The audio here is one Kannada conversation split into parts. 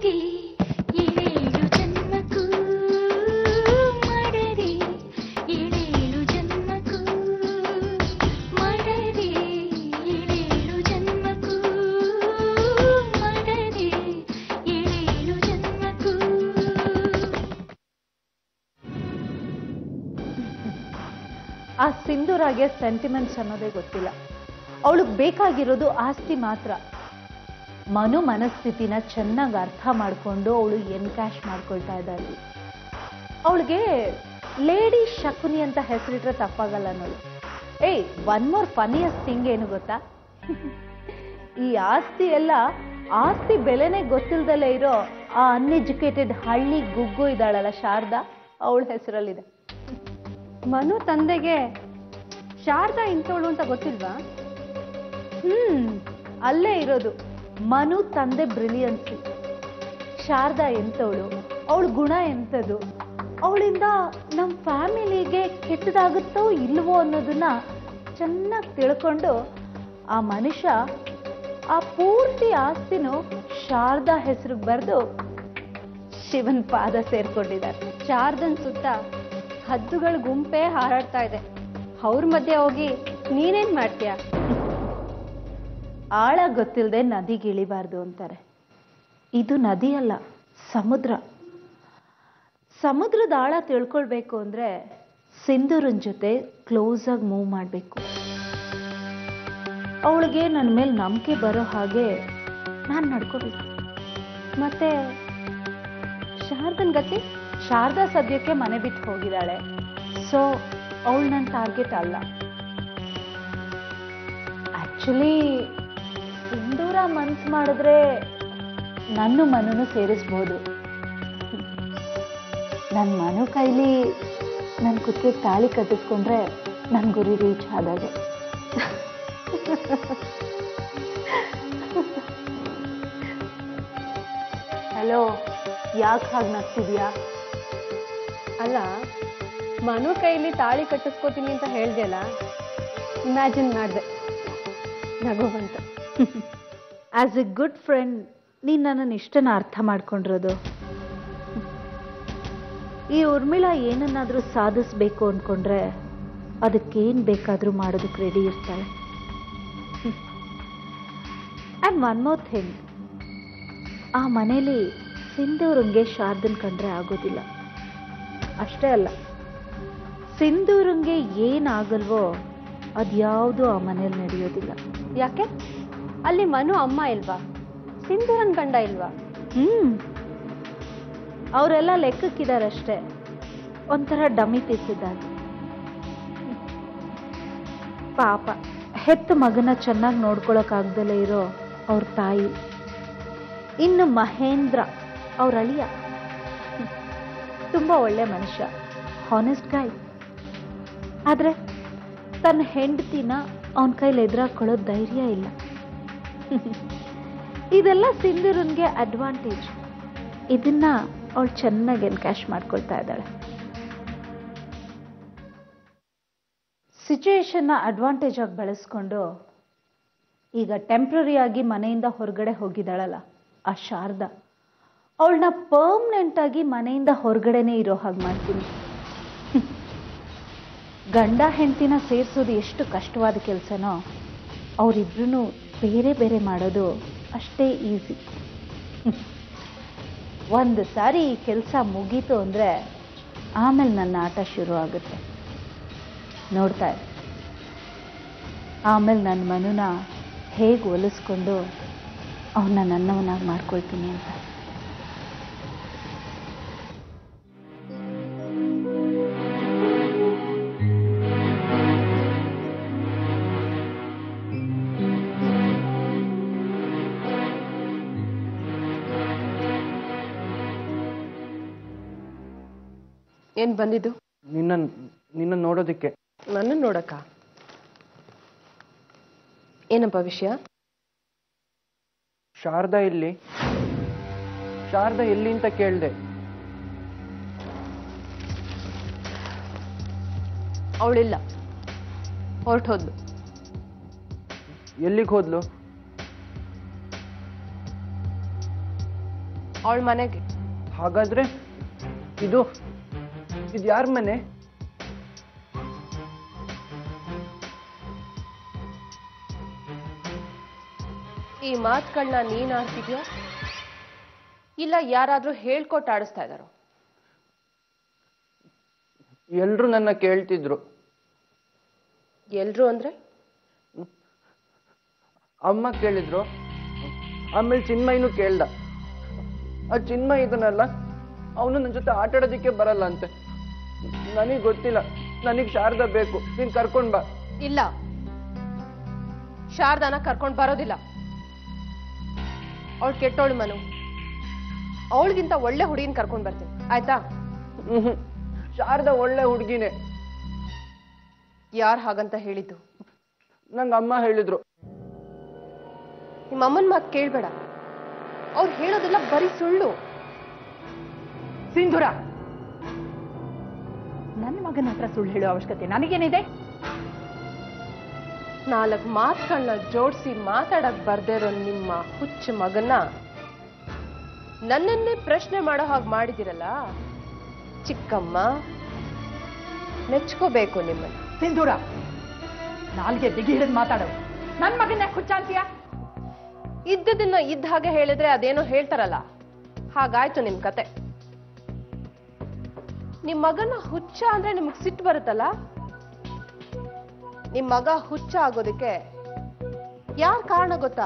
ಮಾಡದೆ ಏಳೇಳು ಜನ್ಮಕ್ಕೂ ಮಾಡದೆ ಏಳೇಳು ಜನ್ಮಕ್ಕೂ ಮಾಡದೆ ಏಳೇಳು ಜನ್ಮಕ್ಕೂ ಮಾಡದೆ ಏಳೇಳು ಜನ್ಮಕ್ಕೂ ಆ ಸಿಂಧೂರಾಗೆ ಸೆಂಟಿಮೆಂಟ್ಸ್ ಅನ್ನೋದೇ ಗೊತ್ತಿಲ್ಲ ಅವಳಿಗೆ ಬೇಕಾಗಿರೋದು ಆಸ್ತಿ ಮಾತ್ರ ಮನು ಮನಸ್ಥಿತಿನ ಚೆನ್ನಾಗಿ ಅರ್ಥ ಮಾಡಿಕೊಂಡು ಅವಳು ಎನ್ಕ್ಯಾಶ್ ಮಾಡ್ಕೊಳ್ತಾ ಇದ್ದಾಳೆ ಅವಳಿಗೆ ಲೇಡಿ ಶಕುನಿ ಅಂತ ಹೆಸರಿಟ್ರೆ ತಪ್ಪಾಗಲ್ಲ ಅನ್ನೋದು ಏಯ್ ಒನ್ ಮೋರ್ ಫನಿಯಸ್ಟ್ ಥಿಂಗ್ ಏನು ಗೊತ್ತಾ ಈ ಆಸ್ತಿ ಎಲ್ಲ ಆಸ್ತಿ ಬೆಲೆನೇ ಗೊತ್ತಿಲ್ದಲೇ ಇರೋ ಆ ಅನ್ಎಜುಕೇಟೆಡ್ ಹಳ್ಳಿ ಗುಗ್ಗು ಇದ್ದಾಳಲ್ಲ ಶಾರದಾ ಅವಳ ಹೆಸರಲ್ಲಿದೆ ಮನು ತಂದೆಗೆ ಶಾರದಾ ಇಂಥವಳು ಅಂತ ಗೊತ್ತಿಲ್ವಾ ಹ್ಮ್ ಅಲ್ಲೇ ಇರೋದು ಮನು ತಂದೆ ಬ್ರಿಲಿಯನ್ಸಿ ಶಾರದಾ ಎಂತವಳು ಅವಳ ಗುಣ ಎಂಥದ್ದು ಅವಳಿಂದ ನಮ್ಮ ಫ್ಯಾಮಿಲಿಗೆ ಕೆಟ್ಟದಾಗುತ್ತೋ ಇಲ್ವೋ ಅನ್ನೋದನ್ನ ಚೆನ್ನಾಗಿ ತಿಳ್ಕೊಂಡು ಆ ಮನುಷ್ಯ ಆ ಪೂರ್ತಿ ಆಸ್ತಿನೂ ಶಾರದಾ ಹೆಸರಿಗೆ ಬರೆದು ಶಿವನ್ ಪಾದ ಸೇರ್ಕೊಂಡಿದ್ದಾರೆ ಶಾರದನ್ ಸುತ್ತ ಹದ್ದುಗಳ ಗುಂಪೇ ಹಾರಾಡ್ತಾ ಇದೆ ಅವ್ರ ಮಧ್ಯೆ ಹೋಗಿ ನೀನೇನ್ ಮಾಡ್ತೀಯ ಆಳ ಗೊತ್ತಿಲ್ಲದೆ ನದಿಗಿಳಿಬಾರ್ದು ಅಂತಾರೆ ಇದು ನದಿ ಅಲ್ಲ ಸಮುದ್ರ ಸಮುದ್ರದ ಆಳ ತಿಳ್ಕೊಳ್ಬೇಕು ಅಂದ್ರೆ ಸಿಂಧೂರನ್ ಜೊತೆ ಕ್ಲೋಸ್ ಆಗಿ ಮೂವ್ ಮಾಡಬೇಕು ಅವಳಿಗೆ ನನ್ನ ಮೇಲೆ ನಂಬಿಕೆ ಬರೋ ಹಾಗೆ ನಾನು ನಡ್ಕೋಬೇಕು ಮತ್ತೆ ಶಾರದನ್ ಗತಿ ಶಾರದಾ ಸದ್ಯಕ್ಕೆ ಮನೆ ಬಿಟ್ಟು ಹೋಗಿದ್ದಾಳೆ ಸೊ ಅವಳು ನನ್ನ ಟಾರ್ಗೆಟ್ ಅಲ್ಲ ಆಕ್ಚುಲಿ ಸಿಂಧೂರ ಮನ್ಸು ಮಾಡಿದ್ರೆ ನನ್ನ ಮನನು ಸೇರಿಸ್ಬೋದು ನನ್ನ ಮನು ಕೈಲಿ ನನ್ನ ಕುತ್ತಿಗೆ ತಾಳಿ ಕಟ್ಟಿಸ್ಕೊಂಡ್ರೆ ನನ್ನ ಗುರಿ ರೀಚ್ ಆದಾಗೆ ಹಲೋ ಯಾಕೆ ಹಾಗೆ ನಗ್ತಿದ್ಯಾ ಅಲ್ಲ ಮನು ಕೈಲಿ ತಾಳಿ ಕಟ್ಟಿಸ್ಕೋತೀನಿ ಅಂತ ಹೇಳ್ದೆಲ್ಲ ಇಮ್ಯಾಜಿನ್ ಮಾಡಿದೆ ನಗು ಬಂತು ಆಸ್ ಎ ಗುಡ್ ಫ್ರೆಂಡ್ ನೀನು ನನ್ನನ್ನು ಇಷ್ಟನ ಅರ್ಥ ಮಾಡ್ಕೊಂಡಿರೋದು ಈ ಉರ್ಮಿಳಾ ಏನನ್ನಾದರೂ ಸಾಧಿಸ್ಬೇಕು ಅಂದ್ಕೊಂಡ್ರೆ ಅದಕ್ಕೇನು ಬೇಕಾದರೂ ಮಾಡೋದಕ್ಕೆ ರೆಡಿ ಇರ್ತಾಳೆ ಆ್ಯಂಡ್ ಒನ್ ಮೋರ್ ಥಿಂಗ್ ಆ ಮನೇಲಿ ಸಿಂಧೂರಂಗೆ ಶಾರದನ್ ಕಂಡ್ರೆ ಆಗೋದಿಲ್ಲ ಅಷ್ಟೇ ಅಲ್ಲ ಸಿಂಧೂರಂಗೆ ಏನಾಗಲ್ವೋ ಅದ್ಯಾವುದೂ ಆ ಮನೇಲಿ ನಡೆಯೋದಿಲ್ಲ ಯಾಕೆ ಅಲ್ಲಿ ಮನು ಅಮ್ಮ ಇಲ್ವಾ ಸಿಂಧೂರನ್ ಗಂಡ ಇಲ್ವಾ ಹ್ಮ್ ಅವರೆಲ್ಲ ಲೆಕ್ಕಕ್ಕಿದಾರಷ್ಟೇ ಒಂಥರ ಡಮ್ಮಿ ಪೀಸಿದ್ದಾರೆ ಪಾಪ ಹೆತ್ತ ಮಗನ ಚೆನ್ನಾಗಿ ನೋಡ್ಕೊಳಕ್ಕಾಗ್ದಲೇ ಇರೋ ಅವ್ರ ತಾಯಿ ಇನ್ನು ಮಹೇಂದ್ರ ಅವ್ರ ಅಳಿಯ ತುಂಬ ಒಳ್ಳೆ ಮನುಷ್ಯ ಹಾನೆಸ್ಟ್ ಗಾಯ್ ಆದರೆ ತನ್ನ ಹೆಂಡತಿನ ಅವನ ಕೈಲಿ ಎದುರಾಕೊಳ್ಳೋ ಧೈರ್ಯ ಇಲ್ಲ ಇದೆಲ್ಲ ಸಿಂಧೂರನ್ಗೆ ಅಡ್ವಾಂಟೇಜ್ ಇದನ್ನ ಅವಳು ಚೆನ್ನಾಗಿ ಎನ್ಕ್ಯಾಶ್ ಮಾಡ್ಕೊಳ್ತಾ ಇದ್ದಾಳೆ ಸಿಚುಯೇಷನ್ನ ಅಡ್ವಾಂಟೇಜ್ ಆಗಿ ಬಳಸ್ಕೊಂಡು ಈಗ ಟೆಂಪ್ರರಿ ಆಗಿ ಮನೆಯಿಂದ ಹೊರಗಡೆ ಹೋಗಿದ್ದಾಳಲ್ಲ ಆ ಶಾರದಾ ಅವಳನ್ನ ಪರ್ಮನೆಂಟ್ ಆಗಿ ಮನೆಯಿಂದ ಹೊರಗಡೆನೇ ಇರೋ ಹಾಗೆ ಮಾಡ್ತೀನಿ ಗಂಡ ಹೆಂಡತಿನ ಸೇರಿಸೋದು ಎಷ್ಟು ಕಷ್ಟವಾದ ಕೆಲಸನೋ ಅವರಿಬ್ರು ಬೇರೆ ಬೇರೆ ಮಾಡೋದು ಅಷ್ಟೇ ಈಸಿ ಒಂದು ಸಾರಿ ಈ ಕೆಲಸ ಮುಗೀತು ಅಂದರೆ ಆಮೇಲೆ ನನ್ನ ಆಟ ಶುರು ಆಗುತ್ತೆ ನೋಡ್ತಾ ಇರು. ಆಮೇಲೆ ನನ್ನ ಮನುನ ಹೇಗೆ ಒಲಿಸ್ಕೊಂಡು ಅವನ್ನ ನನ್ನವನಾಗಿ ಮಾಡ್ಕೊಳ್ತೀನಿ ಅಂತ ಏನ್ ಬಂದಿದ್ದು ನಿನ್ನ ನಿನ್ನ ನೋಡೋದಕ್ಕೆ ನನ್ನ ನೋಡಕ್ಕ ಏನಪ್ಪ ವಿಷಯ ಶಾರದಾ ಇಲ್ಲಿ ಶಾರದಾ ಎಲ್ಲಿ ಅಂತ ಕೇಳಿದೆ ಅವಳಿಲ್ಲ ಹೊರಟೋದ್ಲು ಎಲ್ಲಿಗೆ ಹೋದ್ಲು ಅವಳ ಮನೆಗೆ ಹಾಗಾದ್ರೆ ಇದು ಇದು ಯಾರ ಮನೆ ಈ ಮಾತುಗಳನ್ನ ನೀನ್ ಆಡ್ತಿದ್ಯೋ ಇಲ್ಲ ಯಾರಾದ್ರೂ ಹೇಳ್ಕೊಟ್ಟು ಆಡಿಸ್ತಾ ಇದಾರೋ ಎಲ್ರು ನನ್ನ ಕೇಳ್ತಿದ್ರು ಎಲ್ರು ಅಂದ್ರೆ ಅಮ್ಮ ಕೇಳಿದ್ರು ಆಮೇಲೆ ಚಿನ್ಮಯ್ಯನು ಕೇಳ್ದ ಆ ಚಿನ್ಮಯ್ ಇದನ್ನಲ್ಲ ಅವನು ನನ್ನ ಜೊತೆ ಆಟ ಆಡೋದಕ್ಕೆ ಬರಲ್ಲ ಅಂತೆ ನನಗೆ ಗೊತ್ತಿಲ್ಲ ನನಗೆ ಶಾರದಾ ಬೇಕು ನೀನ್ ಕರ್ಕೊಂಡ್ ಬಾ ಇಲ್ಲ ಶಾರದಾನ ಕರ್ಕೊಂಡ್ ಬರೋದಿಲ್ಲ ಅವಳು ಕೆಟ್ಟೋಳು ಮನು ಅವಳಿಗಿಂತ ಒಳ್ಳೆ ಹುಡುಗಿನ ಕರ್ಕೊಂಡ್ ಬರ್ತೀನಿ ಆಯ್ತಾ ಹ್ಮ್ ಶಾರದಾ ಒಳ್ಳೆ ಹುಡುಗಿನೇ ಯಾರು ಹಾಗಂತ ಹೇಳಿದ್ದು ನಂಗೆ ಅಮ್ಮ ಹೇಳಿದ್ರು ನಿಮ್ಮ ಅಮ್ಮನ ಮಾತು ಕೇಳ್ಬೇಡ ಅವ್ರು ಹೇಳೋದೆಲ್ಲ ಬರೀ ಸುಳ್ಳು ಸಿಂಧುರ ನನ್ನ ಮಗನ ಹತ್ರ ಸುಳ್ಳು ಹೇಳೋ ಅವಶ್ಯಕತೆ ನನಗೇನಿದೆ ನಾಲ್ಕು ಮಾತುಗಳನ್ನ ಜೋಡಿಸಿ ಮಾತಾಡಕ್ ಬರ್ದೇ ಇರೋ ನಿಮ್ಮ ಹುಚ್ಚ ಮಗನ್ನ ನನ್ನನ್ನೇ ಪ್ರಶ್ನೆ ಮಾಡೋ ಹಾಗೆ ಮಾಡಿದಿರಲ್ಲ ಚಿಕ್ಕಮ್ಮ ಮೆಚ್ಕೋಬೇಕು ನಿಮ್ಮನ್ನ ಸಿಂಧೂರ ನಾಲ್ಗೆ ಬಿಗಿ ಹಿಡಿದು ಮಾತಾಡೋ ನನ್ನ ಮಗನ ಹುಚ್ಚ ಅಂತೀಯ ಇದ್ದದನ್ನ ಇದ್ದ ಹಾಗೆ ಹೇಳಿದ್ರೆ ಅದೇನೋ ಹೇಳ್ತಾರಲ್ಲ ಹಾಗಾಯ್ತು ನಿಮ್ ಕತೆ ನಿಮ್ ಮಗನ ಹುಚ್ಚ ಅಂದ್ರೆ ನಿಮ್ಗೆ ಸಿಟ್ಟು ಬರುತ್ತಲ್ಲ ನಿಮ್ ಮಗ ಹುಚ್ಚ ಆಗೋದಕ್ಕೆ ಯಾರ್ ಕಾರಣ ಗೊತ್ತಾ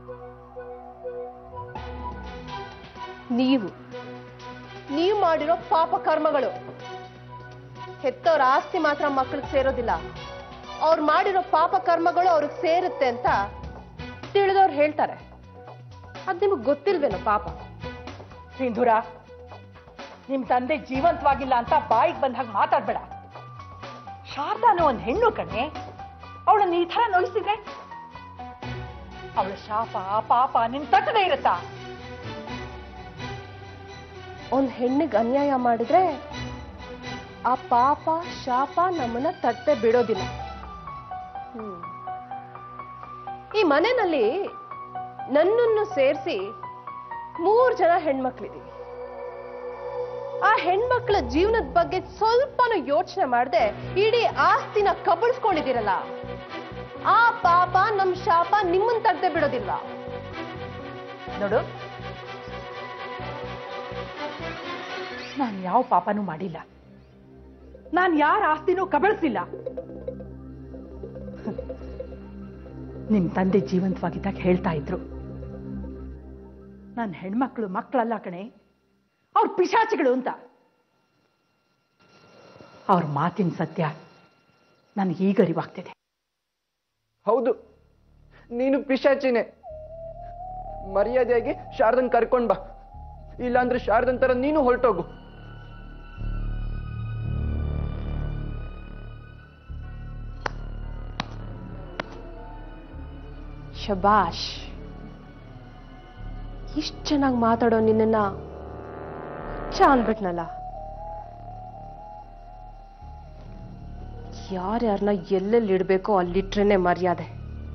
ನೀವು ನೀವು ಮಾಡಿರೋ ಪಾಪ ಕರ್ಮಗಳು ಹೆತ್ತವ್ರ ಆಸ್ತಿ ಮಾತ್ರ ಮಕ್ಕಳಿಗೆ ಸೇರೋದಿಲ್ಲ ಅವ್ರು ಮಾಡಿರೋ ಪಾಪ ಕರ್ಮಗಳು ಅವ್ರಿಗೆ ಸೇರುತ್ತೆ ಅಂತ ತಿಳಿದವ್ರು ಹೇಳ್ತಾರೆ ಅದ್ ನಿಮಗ್ ಗೊತ್ತಿಲ್ವೇನೋ ಪಾಪ ಸಿಂಧೂರ ನಿಮ್ ತಂದೆ ಜೀವಂತವಾಗಿಲ್ಲ ಅಂತ ಬಾಯಿಗೆ ಬಂದ ಹಾಗೆ ಮಾತಾಡ್ಬೇಡ ಶಾರದಾನು ಒಂದ್ ಹೆಣ್ಣು ಕಣೆ ಅವಳನ್ನ ಈ ತರ ನೋಯಿಸಿದ್ರೆ ಅವಳ ಶಾಪ ಪಾಪ ನಿನ್ ತಟ್ಟದೇ ಇರುತ್ತಾ ಒಂದ್ ಹೆಣ್ಣಿಗೆ ಅನ್ಯಾಯ ಮಾಡಿದ್ರೆ ಆ ಪಾಪ ಶಾಪ ನಮ್ಮನ್ನ ತಟ್ಟೆ ಬಿಡೋದಿಲ್ಲ ಹ್ಮ್. ಈ ಮನೆಯಲ್ಲಿ ನನ್ನನ್ನು ಸೇರಿಸಿ ಮೂರ್ ಜನ ಹೆಣ್ಮಕ್ಳಿದೀವಿ ಆ ಹೆಣ್ಮಕ್ಳ ಜೀವನದ ಬಗ್ಗೆ ಸ್ವಲ್ಪನೂ ಯೋಚನೆ ಮಾಡದೆ ಇಡೀ ಆಸ್ತಿನ ಕಬಳಿಸ್ಕೊಂಡಿದ್ದೀರಲ್ಲ ಆ ಪಾಪ ನಮ್ ಶಾಪ ನಿಮ್ಮನ್ ತಟ್ಟೆ ಬಿಡೋದಿಲ್ಲ ನೋಡು ನಾನು ಯಾವ ಪಾಪನೂ ಮಾಡಿಲ್ಲ ನಾನು ಯಾರ ಆಸ್ತಿನೂ ಕಬಳಿಸಿಲ್ಲ ನಿಮ್ ತಂದೆ ಜೀವಂತವಾಗಿದ್ದಾಗ ಹೇಳ್ತಾ ಇದ್ರು ನನ್ನ ಹೆಣ್ಮಕ್ಳು ಮಕ್ಕಳಲ್ಲ ಕಣೆ ಅವ್ರ ಪಿಶಾಚಿಗಳು ಅಂತ ಅವ್ರ ಮಾತಿನ ಸತ್ಯ ನನಗೆ ಈಗ ಅರಿವಾಗ್ತಿದೆ ಹೌದು ನೀನು ಪಿಶಾಚಿನೇ ಮರ್ಯಾದೆಯಾಗಿ ಶಾರದನ್ ಕರ್ಕೊಂಡ್ ಬಾ ಇಲ್ಲಾಂದ್ರೆ ಶಾರದನ್ ತರ ನೀನು ಹೊರಟೋಗು ಶಬಾಷ್ ಇಷ್ಟು ಚೆನ್ನಾಗಿ ಮಾತಾಡೋ ನಿನ್ನನ್ನ ಹುಚ್ಚ ಅಂದ್ಬಿಟ್ನಲ್ಲ ಯಾರ್ಯಾರನ್ನ ಎಲ್ಲೆಲ್ಲಿ ಇಡಬೇಕೋ ಅಲ್ಲಿಟ್ರೇನೆ ಮರ್ಯಾದೆ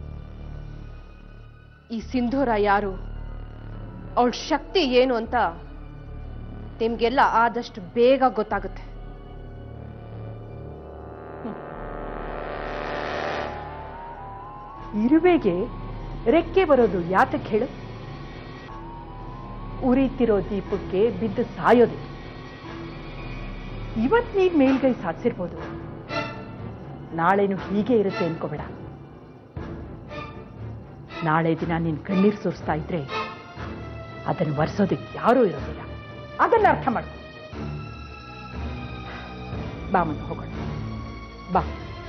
ಈ ಸಿಂಧೂರ ಯಾರು ಅವಳ ಶಕ್ತಿ ಏನು ಅಂತ ನಿಮ್ಗೆಲ್ಲ ಆದಷ್ಟು ಬೇಗ ಗೊತ್ತಾಗುತ್ತೆ ಇರುವೆಗೆ ರೆಕ್ಕೆ ಬರೋದು ಯಾತಕ್ಕೆ ಹೇಳು ಉರಿತಿರೋ ದೀಪಕ್ಕೆ ಬಿದ್ದು ಸಾಯೋದು ಇವತ್ ನೀನ್ ಮೇಲ್ಗೈ ಸಾಧಿಸಿರ್ಬೋದು ನಾಳೆನು ಹೀಗೆ ಇರುತ್ತೆ ಅನ್ಕೋಬೇಡ ನಾಳೆ ದಿನ ನೀನ್ ಕಣ್ಣೀರ್ ಸುರಿಸ್ತಾ ಇದ್ರೆ ಅದನ್ನು ಒರೆಸೋದಕ್ಕೆ ಯಾರೂ ಇರೋದಿಲ್ಲ ಅದನ್ನ ಅರ್ಥ ಮಾಡ್ಕೊ ಬಾ ಮನೆ ಹೋಗೋಣ ಬಾ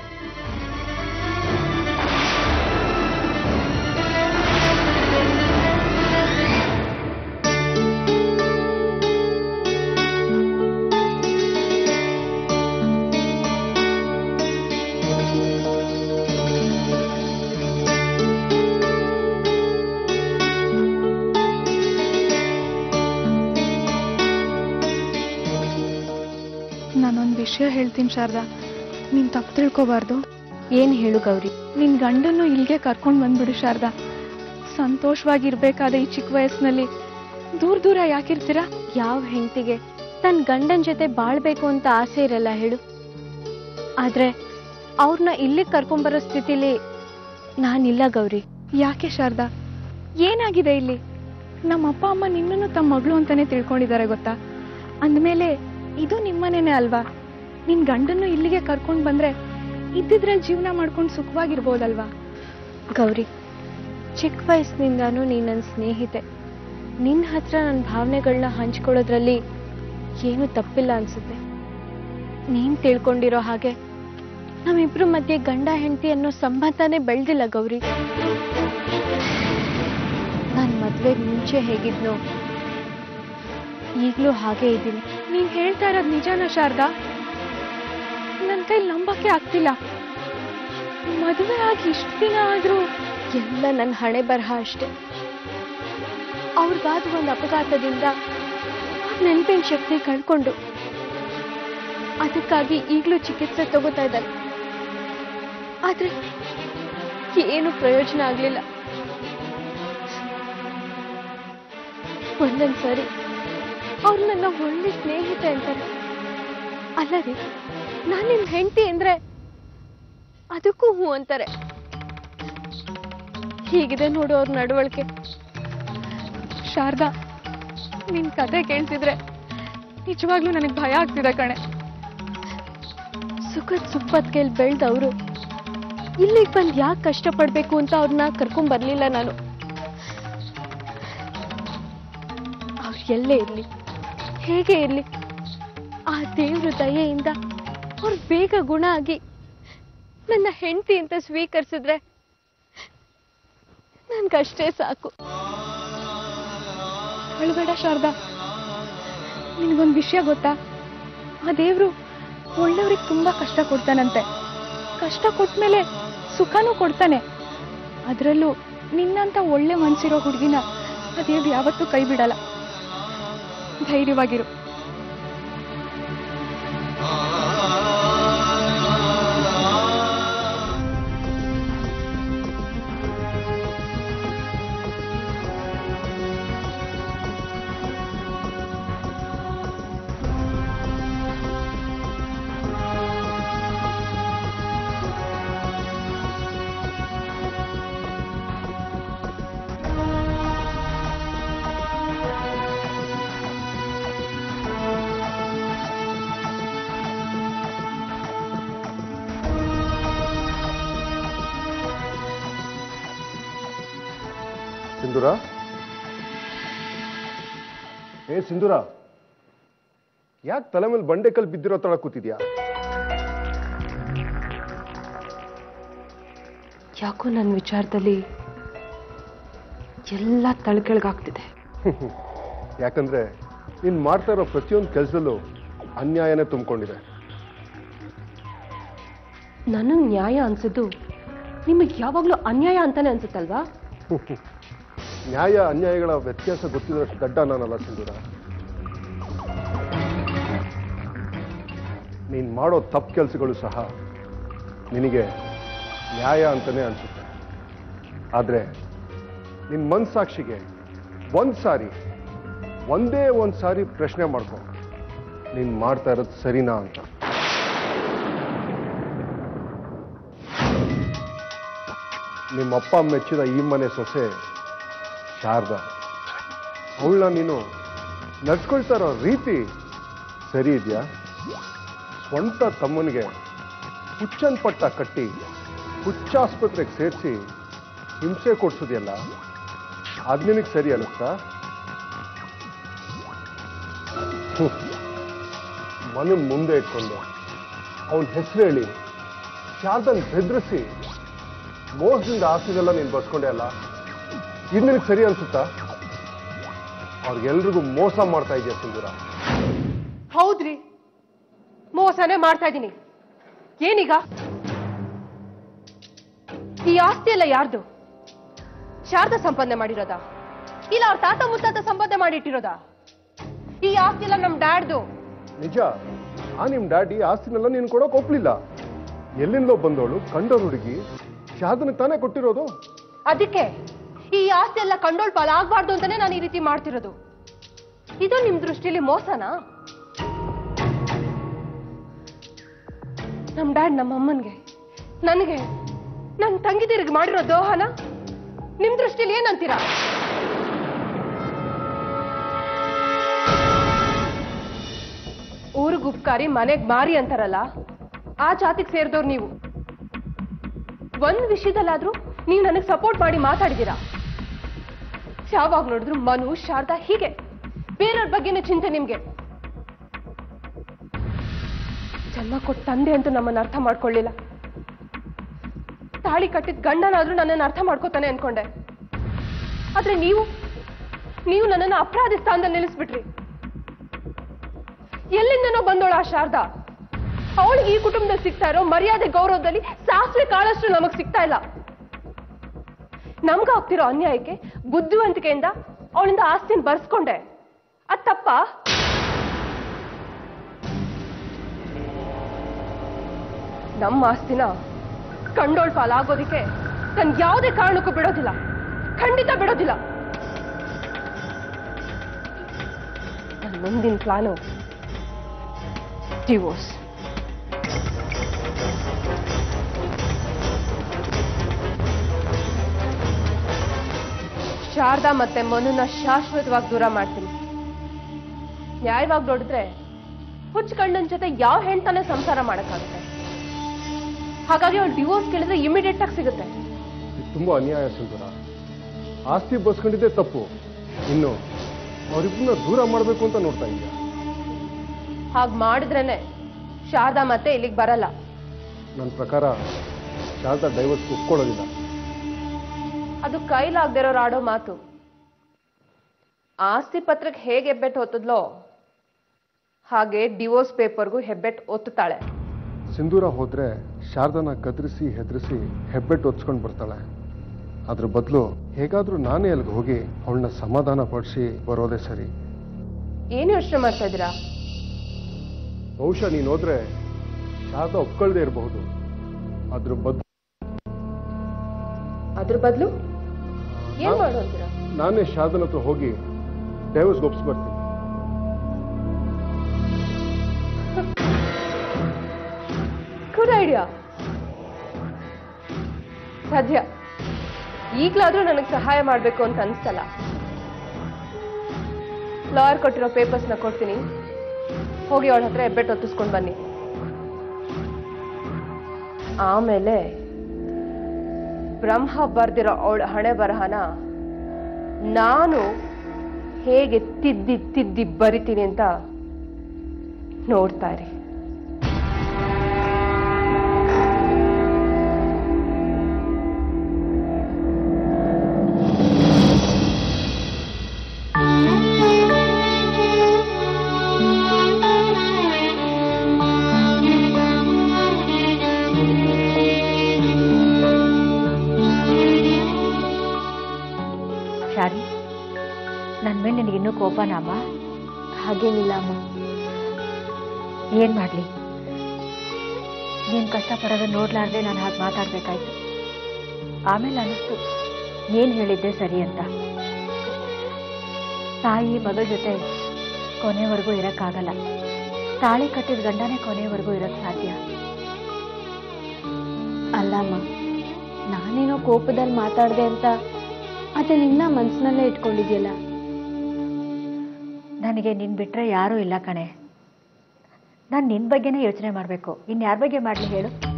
ನಾನೊಂದು ವಿಷಯ ಹೇಳ್ತೀನಿ ಶಾರದಾ ನೀನ್ ತಪ್ಪು ತಿಳ್ಕೊಬಾರ್ದು ಏನ್ ಹೇಳು ಗೌರಿ ನಿನ್ ಗಂಡನ್ನು ಇಲ್ಲಿಗೆ ಕರ್ಕೊಂಡು ಬಂದ್ಬಿಡು ಶಾರದಾ ಸಂತೋಷವಾಗಿರ್ಬೇಕಾದ ಈ ಚಿಕ್ಕ ವಯಸ್ಸಿನಲ್ಲಿ ದೂರ ದೂರ ಯಾಕಿರ್ತೀರಾ ಯಾವ ಹೆಂಡತಿಗೆ ತನ್ನ ಗಂಡನ ಜೊತೆ ಬಾಳ್ಬೇಕು ಅಂತ ಆಸೆ ಇರಲ್ಲ ಹೇಳು ಆದ್ರೆ ಅವ್ರನ್ನ ಇಲ್ಲಿಗೆ ಕರ್ಕೊಂಬರೋ ಸ್ಥಿತಿಲಿ ನಾನಿಲ್ಲ ಗೌರಿ ಯಾಕೆ ಶಾರದಾ ಏನಾಗಿದೆ ಇಲ್ಲಿ ನಮ್ಮ ಅಪ್ಪ ಅಮ್ಮ ನಿನ್ನನ್ನು ತಮ್ಮ ಮಗಳು ಅಂತಾನೆ ತಿಳ್ಕೊಂಡಿದ್ದಾರೆ ಗೊತ್ತಾ ಅಂದಮೇಲೆ ಇದು ನಿಮ್ಮನೇನೆ ಅಲ್ವಾ ನಿನ್ ಗಂಡನ್ನು ಇಲ್ಲಿಗೆ ಕರ್ಕೊಂಡು ಬಂದ್ರೆ ಇದ್ದಿದ್ರಲ್ಲಿ ಜೀವನ ಮಾಡ್ಕೊಂಡು ಸುಖವಾಗಿರ್ಬೋದಲ್ವಾ ಗೌರಿ ಚಿಕ್ಕ ವಯಸ್ಸಿನಿಂದಾನು ನೀನ್ ನನ್ನ ಸ್ನೇಹಿತೆ ನಿನ್ನ ಹತ್ರ ನನ್ನ ಭಾವನೆಗಳನ್ನ ಹಂಚ್ಕೊಳ್ಳೋದ್ರಲ್ಲಿ ಏನು ತಪ್ಪಿಲ್ಲ ಅನ್ಸುತ್ತೆ ನೀನ್ ತಿಳ್ಕೊಂಡಿರೋ ಹಾಗೆ ನಮ್ಮಿಬ್ರ ಮಧ್ಯೆ ಗಂಡ ಹೆಂಡತಿ ಅನ್ನೋ ಸಂಬಂಧನೇ ಬೆಳೆದಿಲ್ಲ ಗೌರಿ ನಾನು ಮದ್ವೆಗೆ ಮುಂಚೆ ಹೇಗಿದ್ನೋ ಈಗಲೂ ಹಾಗೆ ಇದ್ದೀನಿ ನೀನ್ ಹೇಳ್ತಾ ಇರೋದು ನಿಜಾನ ಶಾರದಾ ನನ್ನ ಕೈ ನಂಬಕ್ಕೆ ಆಗ್ತಿಲ್ಲ ಮದುವೆ ಆಗಿ ಇಷ್ಟು ದಿನ ಆದ್ರೂ ಎಲ್ಲ ನನ್ನ ಹಣೆ ಬರಹ ಅಷ್ಟೆ ಅವ್ರಿಗಾದ ಒಂದು ಅಪಘಾತದಿಂದ ಅವ್ರ್ ನೆನಪಿನ ಶಕ್ತಿ ಕಳ್ಕೊಂಡು ಅದಕ್ಕಾಗಿ ಈಗಲೂ ಚಿಕಿತ್ಸೆ ತಗೋತಾ ಇದ್ದಾರೆ ಆದ್ರೆ ಏನು ಪ್ರಯೋಜನ ಆಗ್ಲಿಲ್ಲ ಒಂದೊಂದ್ಸರಿ ಅವ್ರು ನನ್ನ ಒಳ್ಳೆ ಸ್ನೇಹಿತೆ ಅಂತಾರೆ ಅಲ್ಲದೆ ನಾನು ನಿಮ್ ಹೆಂಡತಿ ಅಂದ್ರೆ ಅದಕ್ಕೂ ಹೂ ಅಂತಾರೆ ಹೀಗಿದೆ ನೋಡು ಅವ್ರ ನಡವಳಿಕೆ ಶಾರದಾ ನಿನ್ ಕತೆ ಕೇಳ್ತಿದ್ರೆ ನಿಜವಾಗ್ಲೂ ನನಗೆ ಭಯ ಆಗ್ತಿದೆ ಕಣೆ ಸುಖದ ಸುಪ್ಪತ್ಗೆಲ್ ಬೆಳ್ದವ್ರು ಇಲ್ಲಿಗೆ ಬಂದು ಯಾಕೆ ಕಷ್ಟಪಡ್ಬೇಕು ಅಂತ ಅವ್ರನ್ನ ಕರ್ಕೊಂಡ್ ಬರ್ಲಿಲ್ಲ ನಾನು ಅವ್ರು ಎಲ್ಲೇ ಇರ್ಲಿ ಹೇಗೆ ಇರ್ಲಿ ಆ ದೇವ್ರ ದಯೆಯಿಂದ ಅವ್ರು ಬೇಗ ಗುಣ ಆಗಿ ನನ್ನ ಹೆಂಡತಿ ಅಂತ ಸ್ವೀಕರಿಸಿದ್ರೆ ನನ್ಗಷ್ಟೇ ಸಾಕು ಅಳ್ಬೇಡ ಶಾರದಾ ನಿನ್ಗೊಂದ್ ವಿಷಯ ಗೊತ್ತಾ ಆ ದೇವ್ರು ಒಳ್ಳೆಯವ್ರಿಗೆ ತುಂಬಾ ಕಷ್ಟ ಕೊಡ್ತಾನಂತೆ ಕಷ್ಟ ಕೊಟ್ಮೇಲೆ ಸುಖನೂ ಕೊಡ್ತಾನೆ ಅದರಲ್ಲೂ ನಿನ್ನಂತ ಒಳ್ಳೆ ಮನ್ಸಿರೋ ಹುಡುಗಿನ ಆ ದೇವ್ರು ಯಾವತ್ತೂ ಕೈ ಬಿಡಲ್ಲ ಧೈರ್ಯವಾಗಿರು ಸಿಂಧೂರ ಏ ಸಿಂಧೂರ ಯಾಕೆ ತಲೆ ಮೇಲೆ ಬಂಡೆಕಲ್ ಬಿದ್ದಿರೋ ತರ ಕೂತಿದ್ಯಾ ಯಾಕೋ ನನ್ನ ವಿಚಾರದಲ್ಲಿ ಎಲ್ಲ ತಳಕೆಳಗಾಗ್ತಿದೆ ಯಾಕಂದ್ರೆ ನೀನ್ ಮಾಡ್ತಾ ಇರೋ ಪ್ರತಿಯೊಂದು ಕೆಲಸದಲ್ಲೂ ಅನ್ಯಾಯನೇ ತುಂಬಿಕೊಂಡಿದೆ ನನಗೆ ನ್ಯಾಯ ಅನ್ಸಿದ್ದು ನಿಮಗೆ ಯಾವಾಗಲೂ ಅನ್ಯಾಯ ಅಂತಾನೆ ಅನ್ಸುತ್ತಲ್ವಾ ನ್ಯಾಯ ಅನ್ಯಾಯಗಳ ವ್ಯತ್ಯಾಸ ಗೊತ್ತಿರೋಷ್ಟು ದಡ್ಡ ನಾನಲ್ಲ ಸಿಂಧೂರ ನೀನ್ ಮಾಡೋ ತಪ್ಪು ಕೆಲಸಗಳು ಸಹ ನಿನಗೆ ನ್ಯಾಯ ಅಂತಾನೆ ಅನ್ಸುತ್ತೆ ಆದ್ರೆ ನಿನ್ ಮನ್ಸಾಕ್ಷಿಗೆ ಒಂದ್ ಸಾರಿ ಒಂದೇ ಒಂದ್ ಸಾರಿ ಪ್ರಶ್ನೆ ಮಾಡ್ಕೊ ನೀನ್ ಮಾಡ್ತಾ ಇರೋದು ಸರಿನಾ ಅಂತ ನಿಮ್ಮಪ್ಪ ಮೆಚ್ಚಿದ ಈ ಮನೆ ಸೊಸೆ ಶಾರದಾ ಅವಳನ್ನ ನೀನು ನಡ್ಕೊಳ್ತಾ ಇರೋ ರೀತಿ ಸರಿ ಇದೆಯಾ ಸ್ವಂತ ತಮ್ಮನಿಗೆ ಹುಚ್ಚನ್ ಪಟ್ಟ ಕಟ್ಟಿ ಹುಚ್ಚಾಸ್ಪತ್ರೆಗೆ ಸೇರಿಸಿ ಹಿಂಸೆ ಕೊಡ್ಸೋದಿಯಲ್ಲ ಅದ್ ನಿನಗೆ ಸರಿ ಅನಿಸ್ತಾ ಮನನ್ ಮುಂದೆ ಇಟ್ಕೊಂಡು ಅವನ ಹೆಸರು ಹೇಳಿ ಶಾರದನ್ ಬೆದರಿಸಿ ಮೋಸದಿಂದ ಆಸ್ತಿನೆಲ್ಲ ನೀನು ಬರ್ಸ್ಕೊಂಡೆ ಅಲ್ಲ ಇದು ನಿನಗೆ ಸರಿ ಅನ್ಸುತ್ತಾ ಅವ್ರಿಗೆಲ್ರಿಗೂ ಮೋಸ ಮಾಡ್ತಾ ಇದೆಯಾ ಸಿಂಧೂರ ಹೌದ್ರಿ ಮೋಸನೇ ಮಾಡ್ತಾ ಇದ್ದೀನಿ ಏನೀಗ ಈ ಆಸ್ತಿ ಎಲ್ಲ ಯಾರ್ದು ಶಾರದಾ ಸಂಪಾದನೆ ಮಾಡಿರೋದಾ ಇಲ್ಲ ಅವ್ರ ತಾತ ಮುತ್ತಾತ ಸಂಪಾದನೆ ಮಾಡಿಟ್ಟಿರೋದಾ ಈ ಆಸ್ತಿ ಎಲ್ಲ ನಮ್ ಡ್ಯಾಡ್ದು ನಿಜ ಆ ನಿಮ್ ಡ್ಯಾಡಿ ಆಸ್ತಿನೆಲ್ಲ ನೀನು ಕೊಡೋಕೆ ಒಪ್ಲಿಲ್ಲ ಎಲ್ಲಿಂದೋ ಬಂದವಳು ಕಂಡೋರ್ ಹುಡುಗಿ ಶಾದನಿಗೆ ತಾನೇ ಕೊಟ್ಟಿರೋದು ಅದಕ್ಕೆ ಈ ಆಸ್ತಿ ಎಲ್ಲ ಕಂಡೋಳ್ ಪಾಲ್ ಆಗ್ಬಾರ್ದು ಅಂತಾನೆ ನಾನು ಈ ರೀತಿ ಮಾಡ್ತಿರೋದು ಇದು ನಿಮ್ ದೃಷ್ಟಿಲಿ ಮೋಸನಾ ನಮ್ ಡ್ಯಾಡ್ ನಮ್ಮ ಅಮ್ಮನ್ಗೆ ನನಗೆ ನನ್ನ ತಂಗಿದಿರಿಗೆ ಮಾಡಿರೋ ದೋಹನ ನಿಮ್ ದೃಷ್ಟಿಲಿ ಏನಂತೀರಾ ಊರಿಗೆ ಉಪ್ಕಾರಿ ಮನೆಗ್ ಮಾರಿ ಅಂತಾರಲ್ಲ ಆ ಜಾತಿಗೆ ಸೇರಿದವ್ರು ನೀವು ಒಂದ್ ವಿಷಯದಲ್ಲಾದ್ರೂ ನೀವು ನನಗೆ ಸಪೋರ್ಟ್ ಮಾಡಿ ಮಾತಾಡಿದ್ದೀರಾ ಯಾವಾಗ ನೋಡಿದ್ರು ಮನು ಶಾರದಾ ಹೀಗೆ ಬೇರೆಯವ್ರ ಬಗ್ಗೆನೇ ಚಿಂತೆ ನಿಮ್ಗೆ ಜನ್ಮ ಕೊಟ್ಟ ತಂದೆ ಅಂತೂ ನಮ್ಮನ್ನ ಅರ್ಥ ಮಾಡ್ಕೊಳ್ಳಿಲ್ಲ ತಾಳಿ ಕಟ್ಟಿದ ಗಂಡನಾದ್ರೂ ನನ್ನನ್ನು ಅರ್ಥ ಮಾಡ್ಕೋತಾನೆ ಅನ್ಕೊಂಡೆ ಆದ್ರೆ ನೀವು ನೀವು ನನ್ನನ್ನು ಅಪರಾಧಿ ಸ್ಥಾನದಲ್ಲಿ ನಿಲ್ಲಿಸ್ಬಿಟ್ರಿ ಎಲ್ಲಿಂದನೋ ಬಂದೋಳ ಆ ಶಾರದಾ ಅವಳಿಗೆ ಈ ಕುಟುಂಬದಲ್ಲಿ ಸಿಗ್ತಾ ಇರೋ ಮರ್ಯಾದೆ ಗೌರವದಲ್ಲಿ ಸಾಸಿವೆ ಕಾಳಷ್ಟು ನಮಗ್ ಸಿಗ್ತಾ ಇಲ್ಲ ನಮ್ಗಾಗ್ತಿರೋ ಅನ್ಯಾಯಕ್ಕೆ ಬುದ್ಧಿವಂತಿಕೆಯಿಂದ ಅವಳಿಂದ ಆಸ್ತಿನ ಬರ್ಸ್ಕೊಂಡೆ ಅದ್ ತಪ್ಪ ನಮ್ಮ ಆಸ್ತಿನ ಕಂಡೋಳ್ ಪಾಲಾಗೋದಿಕ್ಕೆ ನಾನು ಯಾವುದೇ ಕಾರಣಕ್ಕೂ ಬಿಡೋದಿಲ್ಲ ಖಂಡಿತ ಬಿಡೋದಿಲ್ಲ ನನ್ನ ಮುಂದಿನ ಪ್ಲಾನು ಡಿವೋರ್ಸ್ ಶಾರದಾ ಮತ್ತೆ ಮನುನ ಶಾಶ್ವತವಾಗಿ ದೂರ ಮಾಡ್ತೀನಿ ನ್ಯಾಯವಾಗಿ ನೋಡಿದ್ರೆ ಹುಚ್ಚ ಕಣ್ಣನ್ ಜೊತೆ ಯಾವ ಹೆಣ್ತಾನೆ ಸಂಸಾರ ಮಾಡಕ್ಕಾಗುತ್ತೆ ಹಾಗಾಗಿ ಅವ್ಳು ಡಿವೋರ್ಸ್ ಕೇಳಿದ್ರೆ ಇಮಿಡಿಯೇಟ್ ಆಗಿ ಸಿಗುತ್ತೆ ಇದು ತುಂಬಾ ಅನ್ಯಾಯ ಸಿಂಧೂರ ಆಸ್ತಿ ಬಸ್ಕೊಂಡಿದ್ದೆ ತಪ್ಪು ಇನ್ನು ಅವರಿಬ್ಬರನ್ನ ದೂರ ಮಾಡಬೇಕು ಅಂತ ನೋಡ್ತಾ ಇದೆಯಾ ಹಾಗೆ ಮಾಡಿದ್ರೇನೆ ಶಾರದಾ ಮತ್ತೆ ಇಲ್ಲಿಗೆ ಬರಲ್ಲ ನನ್ನ ಪ್ರಕಾರ ಶಾರದಾ ಡೈವರ್ಸ್ ಒಪ್ಕೊಳ್ಳೋದಿಲ್ಲ ಅದು ಕೈಲಾಗ್ದಿರೋರು ಆಡೋ ಮಾತು ಆಸ್ತಿ ಪತ್ರಕ್ಕೆ ಹೇಗೆ ಹೆಬ್ಬೆಟ್ಟು ಒತ್ತದ್ಲೋ ಹಾಗೆ ಡಿವೋರ್ಸ್ ಪೇಪರ್ಗೂ ಹೆಬ್ಬೆಟ್ಟು ಒತ್ತುತ್ತಾಳೆ ಸಿಂಧೂರ ಹೋದ್ರೆ ಶಾರದನ ಗದರಿಸಿ ಹೆದರಿಸಿ ಹೆಬ್ಬೆಟ್ಟು ಒತ್ಸ್ಕೊಂಡು ಬರ್ತಾಳೆ ಅದ್ರ ಬದಲು ಹೇಗಾದ್ರೂ ನಾನೇ ಅಲ್ಲಿಗೆ ಹೋಗಿ ಅವಳನ್ನ ಸಮಾಧಾನ ಪಡಿಸಿ ಬರೋದೇ ಸರಿ ಏನು ಯೋಚನೆ ಮಾಡ್ತಾ ಇದ್ದೀರಾ ಬಹುಶಃ ನೀನು ಹೋದ್ರೆ ಶಾರದಾ ಒಪ್ಕೊಳ್ದೇ ಇರಬಹುದು ಅದ್ರ ಬದಲು ಅದ್ರ ಬದಲು ಏನ್ ಮಾಡು ಅಂತೀರಾ ನಾನೇ ಶಾರದನ ಹತ್ರ ಹೋಗಿ ಡೈವರ್ಸ್ ಒಪ್ಸ್ ಬರ್ತೀನಿ ಗುಡ್ ಐಡಿಯಾ ಸದ್ಯ ಈಗ್ಲಾದ್ರೂ ನನಗೆ ಸಹಾಯ ಮಾಡ್ಬೇಕು ಅಂತ ಅನ್ಸ್ತಲ್ಲ ಲಾಯರ್ ಕೊಟ್ಟಿರೋ ಪೇಪರ್ಸ್ನ ಕೊಡ್ತೀನಿ ಹೋಗಿ ಅವಳ ಹತ್ರ ಹೆಬ್ಬೆಟ್ಟು ಒತ್ತಿಸ್ಕೊಂಡು ಬನ್ನಿ ಆಮೇಲೆ ಬ್ರಹ್ಮ ಬರ್ದಿರೋ ಅವಳ ಹಣೆ ಬರಹನ ನಾನು ಹೇಗೆ ತಿದ್ದಿ ತಿದ್ದಿ ಬರಿತೀನಿ ಅಂತ ನೋಡ್ತಾ ಇರಿ ಶಾರಿ ನನ್ನ ಮೇಲೆ ನಿನಗಿನ್ನೂ ಕೋಪನಾ ಅಮ್ಮ ಹಾಗೇನಿಲ್ಲ ಅಮ್ಮ ಏನ್ ಮಾಡ್ಲಿ ನೀನ್ ಕಷ್ಟಪಡೋದು ನೋಡ್ಲಾರ್ದೆ ನಾನು ಹಾಗೆ ಮಾತಾಡ್ಬೇಕಾಯ್ತು ಆಮೇಲೆ ಅನಿಸ್ತು ಏನ್ ಹೇಳಿದ್ದೆ ಸರಿ ಅಂತ ತಾಯಿ ಮಗಳ ಜೊತೆ ಕೊನೆವರೆಗೂ ಇರಕ್ಕಾಗಲ್ಲ ತಾಳಿ ಕಟ್ಟಿದ ಗಂಡನೇ ಕೊನೆವರೆಗೂ ಇರಕ್ ಸಾಧ್ಯ ಅಲ್ಲಮ್ಮ ನಾನೇನೋ ಕೋಪದಲ್ಲಿ ಮಾತಾಡ್ದೆ ಅಂತ ಅದನ್ನ ಇನ್ನ ಮನ್ಸಿನಲ್ಲೇ ಇಟ್ಕೊಂಡಿದ್ಯಲ್ಲ ನನಗೆ ನಿನ್ ಬಿಟ್ರೆ ಯಾರೂ ಇಲ್ಲ ಕಣೆ ನಾನು ನಿನ್ ಬಗ್ಗೆನೇ ಯೋಚನೆ ಮಾಡಬೇಕು ಇನ್ಯಾರ ಬಗ್ಗೆ ಮಾಡ್ಲಿ ಹೇಳು